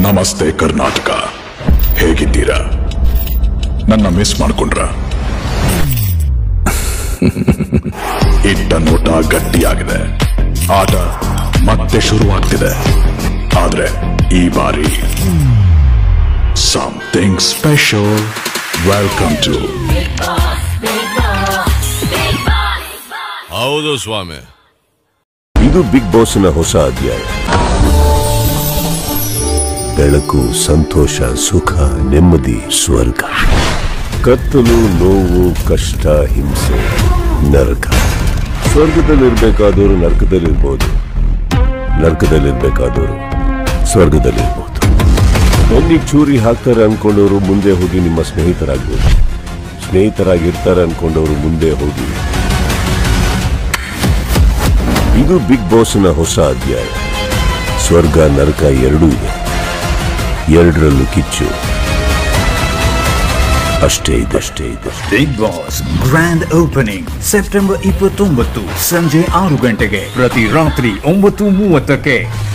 ನಮಸ್ತೆ ಕರ್ನಾಟಕ ಹೇಗಿದ್ದೀರಾ ನನ್ನ ಮಿಸ್ ಮಾಡ್ಕೊಂಡ್ರ ಇಟ್ಟ ನೋಟ ಗಟ್ಟಿಯಾಗಿದೆ ಆಟ ಮತ್ತೆ ಶುರುವಾಗ್ತಿದೆ ಆದ್ರೆ ಈ ಬಾರಿ ಸಮಥಿಂಗ್ ಸ್ಪೆಷಲ್ ವೆಲ್ಕಮ್ ಟು ಹೌದು ಸ್ವಾಮಿ ಇದು ಬಿಗ್ ಬಾಸ್ನ ಹೊಸ ಅಧ್ಯಾಯ ಬೆಳಕು ಸಂತೋಷ ಸುಖ ನೆಮ್ಮದಿ ಸ್ವರ್ಗ ಕತ್ತಲು ನೋವು ಕಷ್ಟ ಹಿಂಸೆ ನರಕ ಸ್ವರ್ಗದಲ್ಲಿರ್ಬೇಕಾದವರು ನರಕದಲ್ಲಿರ್ಬೋದು ನರಕದಲ್ಲಿರ್ಬೇಕಾದವರು ಸ್ವರ್ಗದಲ್ಲಿರ್ಬೋದು ಒಂದಿಗೆ ಚೂರಿ ಹಾಕ್ತಾರೆ ಅನ್ಕೊಂಡವರು ಮುಂದೆ ಹೋಗಿ ನಿಮ್ಮ ಸ್ನೇಹಿತರಾಗ್ಬೋದು ಸ್ನೇಹಿತರಾಗಿರ್ತಾರೆ ಅನ್ಕೊಂಡವರು ಮುಂದೆ ಹೋಗಿ ಇದು ಬಿಗ್ ಬಾಸ್ನ ಹೊಸ ಅಧ್ಯಾಯ ಸ್ವರ್ಗ ನರಕ ಎರಡೂ ಇದೆ ಎರಡರಲ್ಲೂ ಕಿಚ್ಚು ಅಷ್ಟೇ ಇದೆ ಅಷ್ಟೇ ಇದೆ Bigg Boss grand opening September ಇಪ್ಪತ್ತೊಂಬತ್ತು ಸಂಜೆ ಆರು ಗಂಟೆಗೆ ಪ್ರತಿ ರಾತ್ರಿ ಒಂಬತ್ತು ಮೂವತ್ತಕ್ಕೆ